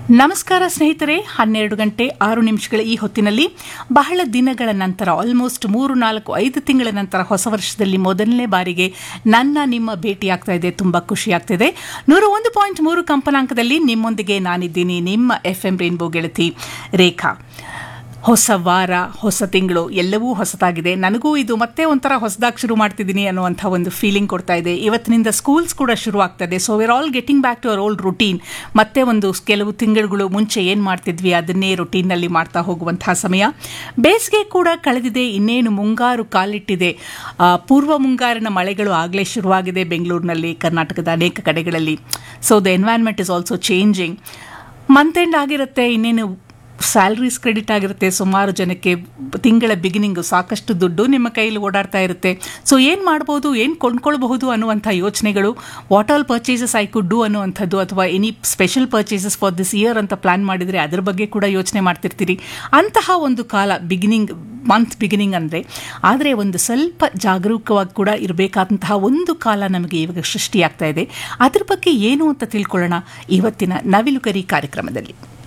ನಮಸ್ಕಾರ ಸ್ನೇಹಿತರೆ ಹನ್ನೆರಡು ಗಂಟೆ ಆರು ನಿಮಿಷಗಳ ಈ ಹೊತ್ತಿನಲ್ಲಿ ಬಹಳ ದಿನಗಳ ನಂತರ ಆಲ್ಮೋಸ್ಟ್ ಮೂರು ನಾಲ್ಕು ಐದು ತಿಂಗಳ ನಂತರ ಹೊಸ ವರ್ಷದಲ್ಲಿ ಮೊದಲನೇ ಬಾರಿಗೆ ನನ್ನ ನಿಮ್ಮ ಭೇಟಿ ಆಗ್ತಾ ಇದೆ ತುಂಬ ಖುಷಿ ಆಗ್ತಿದೆ ನೂರ ಒಂದು ಪಾಯಿಂಟ್ ಮೂರು ಕಂಪನಾಂಕದಲ್ಲಿ ನಿಮ್ಮೊಂದಿಗೆ ನಾನಿದ್ದೀನಿ ನಿಮ್ಮ ಎಫ್ ಎಂ ರೇನ್ಬೋ ಗೆಳತಿ ರೇಖಾ ಹೊಸ ವಾರ ಹೊಸ ತಿಂಗಳು ಎಲ್ಲವೂ ಹೊಸತಾಗಿದೆ ನನಗೂ ಇದು ಮತ್ತೆ ಒಂಥರ ಹೊಸದಾಗಿ ಶುರು ಮಾಡ್ತಿದ್ದೀನಿ ಅನ್ನುವಂಥ ಒಂದು ಫೀಲಿಂಗ್ ಕೊಡ್ತಾ ಇದೆ ಇವತ್ತಿನಿಂದ ಸ್ಕೂಲ್ಸ್ ಕೂಡ ಶುರು ಆಗ್ತದೆ so we're all getting back to our old routine ಮತ್ತೆ ಒಂದು ಕೆಲವು ತಿಂಗಳುಗಳು ಮುಂಚೆ ಏನು ಮಾಡ್ತಿದ್ವಿ ಅದನ್ನೇ ರುಟೀನ್ನಲ್ಲಿ ಮಾಡ್ತಾ ಹೋಗುವಂತಹ ಸಮಯ ಬೇಸಿಗೆ ಕೂಡ ಕಳೆದಿದೆ ಇನ್ನೇನು ಮುಂಗಾರು ಕಾಲಿಟ್ಟಿದೆ ಆ, ಪೂರ್ವ ಮುಂಗಾರಿನ ಮಳೆಗಳು ಆಗಲೇ ಶುರುವಾಗಿದೆ ಬೆಂಗಳೂರಿನಲ್ಲಿ ಕರ್ನಾಟಕದ ಅನೇಕ ಕಡೆಗಳಲ್ಲಿ so the environment is also changing month end ಆಗಿರುತ್ತೆ ಇನ್ನೇನು ಸ್ಯಾಲ್ರೀಸ್ ಕ್ರೆಡಿಟ್ ಆಗಿರುತ್ತೆ ಸುಮಾರು ಜನಕ್ಕೆ ತಿಂಗಳ ಬಿಗಿನಿಂಗು ಸಾಕಷ್ಟು ದುಡ್ಡು ನಿಮ್ಮ ಕೈಯಲ್ಲಿ ಓಡಾಡ್ತಾ ಇರುತ್ತೆ ಸೊ ಏನು ಮಾಡ್ಬೋದು ಏನು ಕೊಂಡ್ಕೊಳ್ಬಹುದು ಅನ್ನುವಂಥ ಯೋಚನೆಗಳು what all purchases I could do ಅನ್ನುವಂಥದ್ದು ಅಥವಾ any special purchases for this year ಅಂತ ಪ್ಲಾನ್ ಮಾಡಿದರೆ ಅದ್ರ ಬಗ್ಗೆ ಕೂಡ ಯೋಚನೆ ಮಾಡ್ತಿರ್ತೀರಿ ಅಂತಹ ಒಂದು ಕಾಲ ಬಿಗಿನಿಂಗ್ ಮಂತ್ ಬಿಗಿನಿಂಗ್ ಅಂದರೆ ಆದರೆ ಒಂದು ಸ್ವಲ್ಪ ಜಾಗರೂಕವಾಗಿ ಕೂಡ ಇರಬೇಕಾದಂತಹ ಒಂದು ಕಾಲ ನಮಗೆ ಇವಾಗ ಸೃಷ್ಟಿಯಾಗ್ತಾ ಇದೆ ಅದ್ರ ಬಗ್ಗೆ ಏನು ಅಂತ ತಿಳ್ಕೊಳ್ಳೋಣ ಇವತ್ತಿನ ನವಿಲುಗರಿ ಕಾರ್ಯಕ್ರಮದಲ್ಲಿ